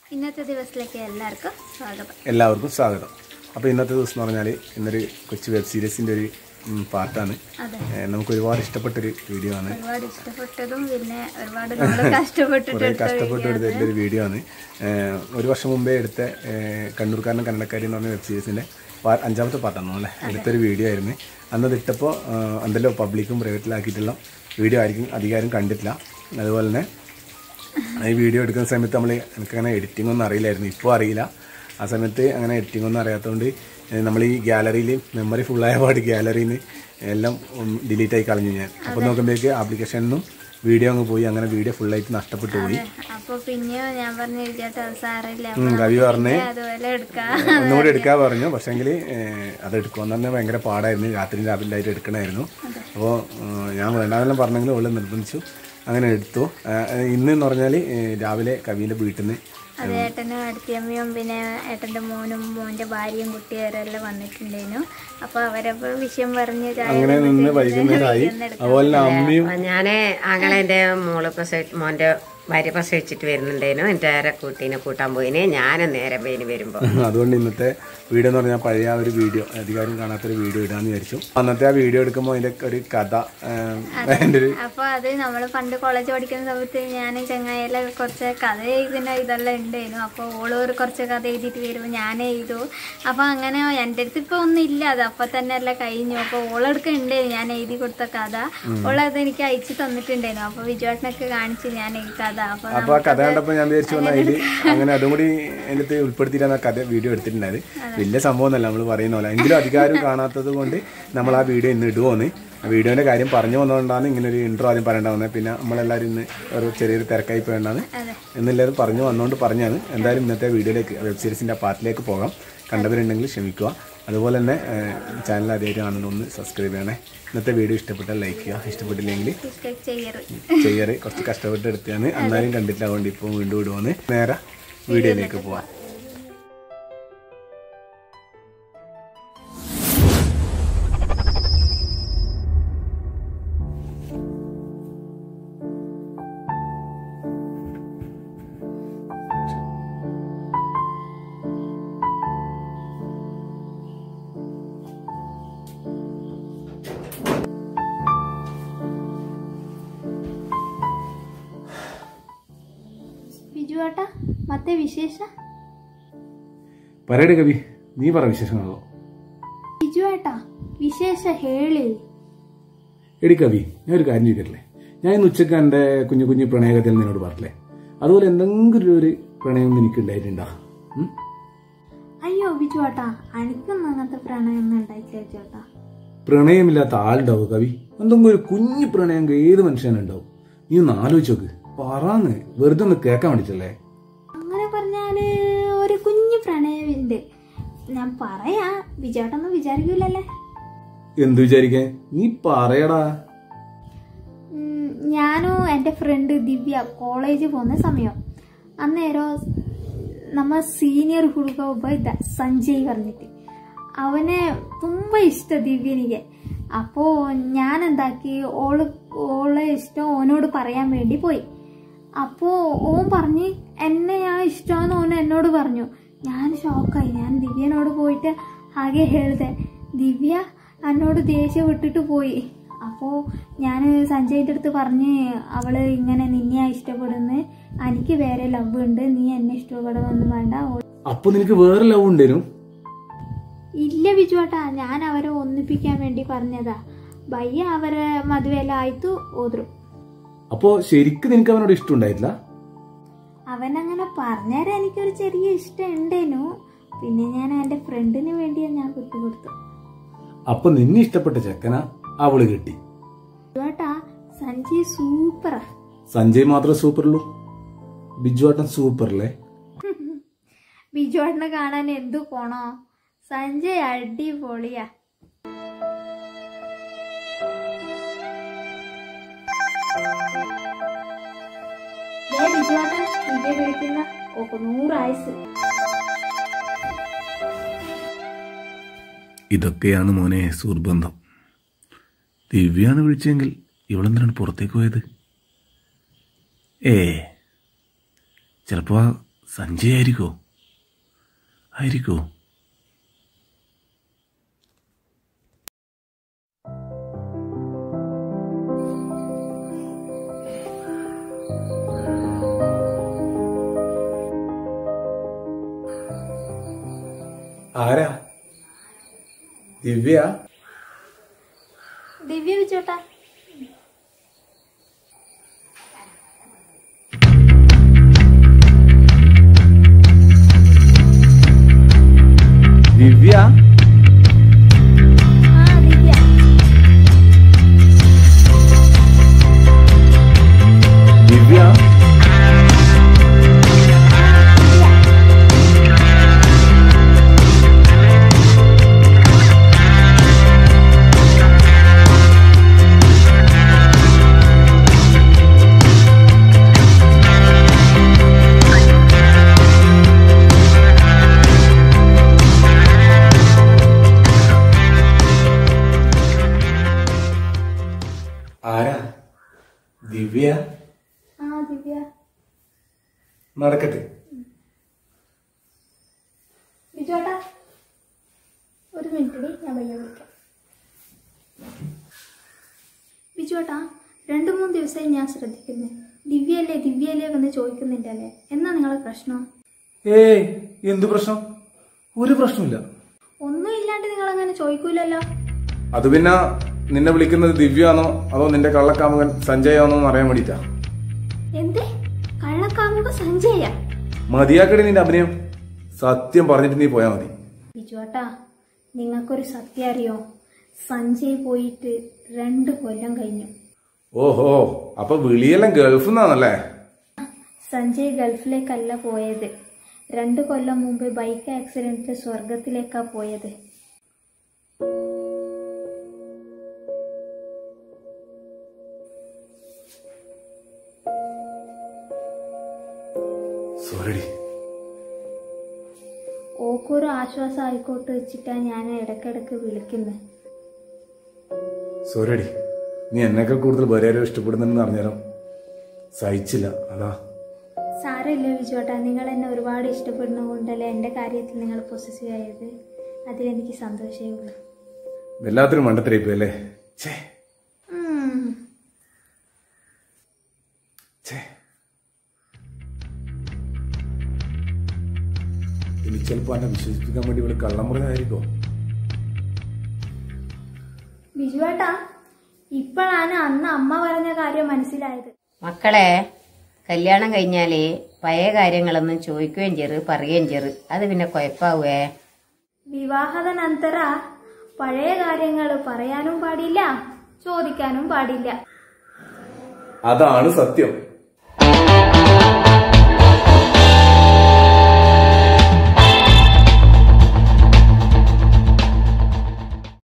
ഇന്നത്തെ ദിവസത്തിലേക്ക് എല്ലാവർക്കും സ്വാഗതം എല്ലാവർക്കും സ്വാഗതം അപ്പോൾ ഇന്നത്തെ ദിവസം എന്ന് പറഞ്ഞാൽ ഇന്നൊരു കൊച്ചു വെബ് സീരീസിൻ്റെ ഒരു ഉം, പാർട്ടാണ് അതെ ഏഹ് നമുക്ക് ഒരുപാട് ഇഷ്ടപ്പെട്ടൊരു വീഡിയോ ആണ് ഒരുപാട് ഇഷ്ടപ്പെട്ടതും പിന്നെ ഒരുപാട് നമ്മൾ കഷ്ടപ്പെട്ടിട്ട് കുറേ എടുത്ത കഷ്ടപ്പെട്ട് video ആണ്. എടുത്ത ഒരു വീഡിയോ ആണ് ഏഹ് ഒരു വർഷം മുമ്പേ എടുത്ത ഏഹ് കണ്ണൂർക്കാരനും കന്നഡക്കാരി എന്ന് പറഞ്ഞ വെബ് സീരീസിൻ്റെ അഞ്ചാമത്തെ പാർട്ടാണ് അല്ലേ എടുത്തൊരു വീഡിയോ ആയിരുന്നു അന്നത് ഇട്ടപ്പോൾ എന്തല്ലോ പബ്ലിക്കും പ്രൈവറ്റിലാക്കിയിട്ടുള്ള വീഡിയോ ആയിരിക്കും അധികാരം കണ്ടിട്ടില്ല അതുപോലെ തന്നെ ഈ വീഡിയോ എടുക്കുന്ന സമയത്ത് നമ്മൾ എനിക്കങ്ങനെ എഡിറ്റിംഗ് ഒന്നും അറിയില്ലായിരുന്നു ഇപ്പോൾ അറിയില്ല ആ സമയത്ത് അങ്ങനെ എഡിറ്റിംഗ് ഒന്നും അറിയാത്തതുകൊണ്ട് നമ്മൾ ഈ ഗാലറിയിൽ മെമ്മറി ഫുള്ളായ പാട് ഗാലറിയിൽ നിന്ന് എല്ലാം ഡിലീറ്റ് ആയി കളഞ്ഞു ഞാൻ അപ്പോൾ നോക്കുമ്പോഴേക്ക് ആപ്ലിക്കേഷനിൽ വീഡിയോ അങ്ങ് പോയി അങ്ങനെ വീഡിയോ ഫുള്ളായിട്ട് നഷ്ടപ്പെട്ടു പോയി അപ്പൊ പിന്നെയോ ഞാൻ പറഞ്ഞു ചേട്ടാ സാറില്ല ഉം, കവി പറഞ്ഞ് അതുപോലെ എടുക്കാം ഒന്നുകൂടി എടുക്കാൻ പറഞ്ഞു പക്ഷേങ്കിൽ അത് എടുക്കുമെന്ന് പറഞ്ഞാൽ ഭയങ്കര പാടായിരുന്നു രാത്രി രാവിലെ ആയിട്ട് എടുക്കണമായിരുന്നു അപ്പോൾ ഞാൻ വേണ്ടാന്നെല്ലാം പറഞ്ഞെങ്കിലും അവള് നിർബന്ധിച്ചു അങ്ങനെ എടുത്തു ആ, ഇന്ന് എന്ന് പറഞ്ഞാൽ രാവിലെ കവിൻ്റെ വീട്ടിൽ നിന്ന് അത് ഏട്ടനും അടുത്തിയമ്മയും പിന്നെ ഏട്ടന്റെ മോനും മോന്റെ ഭാര്യയും കുട്ടികാരെല്ലാം വന്നിട്ടുണ്ടായിരുന്നു അപ്പൊ അവരപ്പോ വിഷയം പറഞ്ഞ് ചായ അങ്ങനെ നിന്ന് വൈകുന്നേരമായി അതുപോലെ തന്നെ അമ്മയും ഞാന് ആങ്ങളെന്റെ മോള് പ്രസവി മോന്റെ ഭാര്യ പ്രസവിച്ചിട്ട് വരുന്നുണ്ടേനു എന്റെ ആരെ കുട്ടീനെ കൂട്ടാൻ പോയിന് ഞാൻ നേരെ പോയിന് വരുമ്പോ അതുകൊണ്ട് ഇന്നത്തെ വീഡിയോ എന്ന് പറഞ്ഞാൽ പഴയ ആ ഒരു വീഡിയോ അധികാരം കാണാത്തൊരു വീഡിയോ ഇടാന്ന് വിചാരിച്ചു അന്നത്തെ ആ വീഡിയോ എടുക്കുമ്പോൾ അതിൻ്റെ ഒരു കഥ എൻ്റെ ഒരു അപ്പൊ അത് നമ്മൾ പണ്ട് കോളേജ് പഠിക്കുന്ന സമയത്ത് ഞാൻ ചങ്ങായിയെല്ലാം കുറച്ച് കഥ എഴുതുന്ന ഇതെല്ലാം ഉണ്ടായിരുന്നു അപ്പോൾ ഓള് ഒരു കുറച്ച് കഥ എഴുതിയിട്ട് വരുമ്പോൾ ഞാൻ എഴുതു അപ്പോൾ അങ്ങനെ എൻ്റെ അടുത്ത് ഇപ്പോൾ ഒന്നും ഇല്ല അത് അപ്പം തന്നെ എല്ലാം കഴിഞ്ഞു അപ്പോൾ ഓളെടുക്ക ഉണ്ടായിരുന്നു ഞാൻ എഴുതി കൊടുത്ത കഥ ഓളത് എനിക്ക് അയച്ചു തന്നിട്ടുണ്ടായിരുന്നു അപ്പോൾ വിജുവേട്ടനൊക്കെ കാണിച്ചു ഞാൻ ഈ കഥ അപ്പോൾ അപ്പോൾ ആ കഥ കണ്ടപ്പോൾ ഞാൻ വിചാരിച്ചു വന്നാൽ അതിൽ അങ്ങനെ അതും കൂടി എൻ്റെ അടുത്ത് ഉൾപ്പെടുത്തിയിട്ടാണ് ആ കഥ വീഡിയോ എടുത്തിട്ടുണ്ടായത് വലിയ സംഭവമൊന്നുമല്ല നമ്മൾ പറയുന്ന പോലെ എങ്കിലും അധികാരം കാണാത്തത് കൊണ്ട് നമ്മൾ ആ വീഡിയോ ഇന്ന് ഇടുവോന്ന് ആ വീഡിയോൻ്റെ കാര്യം പറഞ്ഞു വന്നുകൊണ്ടാണ് ഇങ്ങനെ ഒരു ഇൻട്രോ ആദ്യം പറയേണ്ട വന്നത് പിന്നെ നമ്മളെല്ലാവരും ഇന്ന് ഒരു ചെറിയൊരു തിരക്കായി പോയേണ്ടാണ് എന്നെല്ലാവരും പറഞ്ഞു വന്നുകൊണ്ട് പറഞ്ഞാണ് എന്തായാലും ഇന്നത്തെ വീഡിയോയിലേക്ക് വെബ് സീരീസിൻ്റെ ആ പാർട്ടിലേക്ക് പോകാം കണ്ടവരുണ്ടെങ്കിൽ ക്ഷമിക്കുക അതുപോലെ തന്നെ ചാനൽ ആദ്യമായിട്ട് കാണുന്ന ഒന്ന് സബ്സ്ക്രൈബ് ചെയ്യണേ ഇന്നത്തെ വീഡിയോ ഇഷ്ടപ്പെട്ടാൽ ലൈക്ക് ചെയ്യുക ഇഷ്ടപ്പെട്ടില്ലെങ്കിൽ ഡിസ്കസ് ചെയ്യറ് ചെയ്യാറ് കുറച്ച് കഷ്ടപ്പെട്ട് എടുത്താണ് എന്നാലും കണ്ടിട്ടില്ല അതുകൊണ്ട് ഇപ്പോൾ വീണ്ടും ഇടുവാന്ന് നേരെ വീഡിയോയിലേക്ക് പോവാം വിജുവേട്ടാ ಮತ್ತೆ ವಿಶೇಷ പറയടി കവി നീ പറ വിശേഷങ്ങളോ വിജുവേട്ടാ വിശേഷ ಹೇಳಿ എടി കവി ഞാൻ ഒരു കാര്യം ചോദിക്കട്ടില്ലേ ഞാൻ ഇന്ന് ഉച്ചക്ക് എൻ്റെ കുഞ്ഞു കുഞ്ഞു പ്രണയകഥയിൽ നിന്നോട് പറഞ്ഞില്ലേ അതുപോലെ എന്തെങ്കിലും ഒരു പ്രണയം എനിക്ക് ഉണ്ടായിട്ടുണ്ടോ ഉം? അയ്യോ ബിജുവേട്ടാ എനിക്കൊന്നും അങ്ങനത്തെ പ്രണയമൊന്നും ഉണ്ടായിട്ടില്ല ചേട്ടാ പ്രണയമില്ലാത്ത ആളുണ്ടാവും കവി എന്തെങ്കിലും ഒരു കുഞ്ഞു പ്രണയം ഏത് മനുഷ്യനുണ്ടാവും നീ ഒന്ന് ആലോചിച്ച് നോക്ക് പറയാന്ന് വെറുതെ ഒന്ന് കേൾക്കാൻ വേണ്ടിട്ടല്ലേ അങ്ങനെ പറഞ്ഞാല് ഒരു കുഞ്ഞു പ്രണയമുണ്ട് ഞാൻ പറയാ ബിജുവേട്ടൊന്നും വിചാരിക്കൂലല്ലേ എന്ത് വിചാരിക്കാൻ നീ പറയടാ ഉം, ഞാനും എൻ്റെ ഫ്രണ്ട് ദിവ്യ കോളേജിൽ പോകുന്ന സമയം അന്നേരം ನಮ್ಮ ಸೀನಿಯರ್ ಹುಡುಗ ಒಬ್ಬ ಇದ್ದ ಸಂಜಯ್ പറഞ്ഞിട്ട് അവനെ ತುಂಬ ಇಷ್ಟ ദിവ്യനിಗೆ അപ്പോൾ ഞാൻ എന്താക്കി ഓള് ഓളെ ഇഷ്ടം ഓനോട് പറയാൻ വേണ്ടി പോയി അപ്പോൾ ഓൻ പറഞ്ഞ് എന്നെ ഞാൻ ഇഷ്ടമാണെന്ന് ഓൻ എന്നോട് പറഞ്ഞു ഞാൻ ഷോക്കായി ഞാൻ ദിവ്യനോട് പോയിട്ട് ആകെ ಹೇಳ್ದೆ ദിവ്യ എന്നോട് ദേഷ്യം വിട്ടിട്ട് പോയി അപ്പോൾ ഞാൻ സഞ്ജയിൻ്റെ അടുത്ത് പറഞ്ഞ് അവള് ഇങ്ങനെ നിന്നെയാ ഇഷ്ടപ്പെടുന്നത് എനിക്ക് വേറെ ലവ് ഉണ്ട് നീ എന്നെ ഇഷ്ടപ്പെടണമെന്നും വേണ്ട ഓ- അപ്പൊ നിനക്ക് വേറെ ലവ് ഉണ്ടേനും ഇല്ല ബിജുവേട്ടാ ഞാൻ അവരെ ഒന്നിപ്പിക്കാൻ വേണ്ടി പറഞ്ഞതാ ഭയ്യ അവരെ മದುವೆಲ್ಲ ആയിത്തു ಹೋದ್ರು അപ്പോ ശരിക്കും നിനക്ക് അവനോട് ഇഷ്ടം ഉണ്ടായിട്ടില്ല അവനങ്ങനെ പറഞ്ഞേരം എനിക്കൊരു ചെറിയ ഇഷ്ടം ഉണ്ടേനു പിന്നെ ഞാൻ എൻ്റെ ഫ്രണ്ടിന് വേണ്ടി ഞാൻ വിട്ടുകൊടുത്തു അപ്പൊ നിന്നെ ഇഷ്ടപ്പെട്ട ചെക്കന അവള് കിട്ടി ബിജുവേട്ടാ സഞ്ജയ് സൂപ്പറാ സഞ്ജയ് മാത്രമേ സൂപ്പറുള്ളൂ ബിജുവാട്ടൻ സൂപ്പറല്ലേ ബിജുവേട്ടനെ കാണാൻ എന്തു പോണോ സഞ്ജയ് അടിപൊളിയാ ദേ ബിജുവേട്ടൻ ദിവ്യ വിളിക്കുന്ന ഓ നൂറായുസ് ഇതൊക്കെയാണ് മോനെ സുഹൃബന്ധം ദിവ്യാണ് വിളിച്ചെങ്കിൽ ഇവളെന്തിനാണ് പുറത്തേക്ക് പോയത് ഏ ചിലപ്പോൾ ആ സഞ്ജയ് ആയിരിക്കോ ആയിരിക്കോ ആരാ ദിവ്യ ദിവ്യ വിജോട്ടാ ദിവ്യ ആ ദിവ്യ ദിവ്യ ആരാ ദിവ്യ ആ ദിവ്യ നടക്കട്ടെ വിജോട്ടാ ഒരു മിനിറ്റ് ഞാൻ പയ്യെ വിളിക്കാം വിജോട്ടാ രണ്ടു മൂന്ന് ദിവസമായി ഞാൻ ശ്രദ്ധിക്കുന്നു ദിവ്യല്ലേ ദിവ്യല്ലേ വന്ന് ചോദിക്കുന്നുണ്ടല്ലേ എന്നാ നിങ്ങളെ പ്രശ്നം ഏയ് എന്തു പ്രശ്നം ഒരു പ്രശ്നമില്ല ഒന്നും ഇല്ലാണ്ട് നിങ്ങൾ അങ്ങനെ ചോദിക്കൂലല്ലോ അത് പിന്നെ നിന്നെ വിളിക്കുന്നത് ദിവ്യാണോ അതോ നിന്റെ കള്ളക്കാമുകൻ സഞ്ജയ് ആണോ എന്ന് അറിയാൻ വേണ്ടിട്ടാ എന്ത് കള്ളക്കാമുക സഞ്ജയ മതിയാക്കടി നിന്റെ അഭിനയം സത്യം പറഞ്ഞിട്ട് നീ പോയാ മതി ബിജുവേട്ടാ നിങ്ങൾക്കൊരു സത്യം അറിയോ സഞ്ജയ് പോയിട്ട് രണ്ട് കൊല്ലം കഴിഞ്ഞു ഓഹോ അപ്പൊ വിളിയെല്ലാം ഗൾഫിൽ നിന്നാണല്ലേ സഞ്ജയ് ഗൾഫിലേക്കല്ല പോയത് രണ്ട് കൊല്ലം മുമ്പ് ബൈക്ക് ആക്സിഡന്റിൽ സ്വർഗത്തിലേക്കാ പോയത് സോറി ഓക്കൊരു ആശ്വാസം ആയിക്കോട്ട് വെച്ചിട്ടാ ഞാൻ ഇടയ്ക്കിടയ്ക്ക് വിളിക്കുന്നത് സോറിയടി നീ എന്നേക്കാൾ കൂടുതൽ വേറെ ആരോ ഇഷ്ടപ്പെടുന്നുണ്ടെന്ന് അറിഞ്ഞാലോ സഹിച്ചില്ല അതാ സാരമില്ല വിജുവേട്ടാ നിങ്ങൾ എന്നെ ഒരുപാട് ഇഷ്ടപ്പെടുന്നത് കൊണ്ടല്ലേ എൻ്റെ കാര്യത്തിൽ നിങ്ങൾ പൊസസീവ് ആയത് അതിലെനിക്ക് സന്തോഷമേ ഉള്ളൂ വല്ലാത്തൊരു മണ്ടത്തിലായിപ്പോയി അല്ലേ ഛേ ഉം. ഛേ ഇനി ചിലപ്പോ എന്നെ വിശ്വസിപ്പിക്കാൻ വേണ്ടി ഇവിടെ കള്ളം പറഞ്ഞായിരിക്കോ ബിജുവേട്ടാ ഇപ്പോഴാണ് അന്ന് അമ്മ പറഞ്ഞ കാര്യം മനസ്സിലായത് മക്കളെ കല്യാണം കഴിഞ്ഞാല് പഴയ കാര്യങ്ങളൊന്നും ചോദിക്കുകയും ചെറു പറയുകയും ചെറു അത് പിന്നെ കുഴപ്പാവേ വിവാഹതനന്തര പഴയ കാര്യങ്ങൾ പറയാനും പാടില്ല ചോദിക്കാനും പാടില്ല അതാണ് സത്യം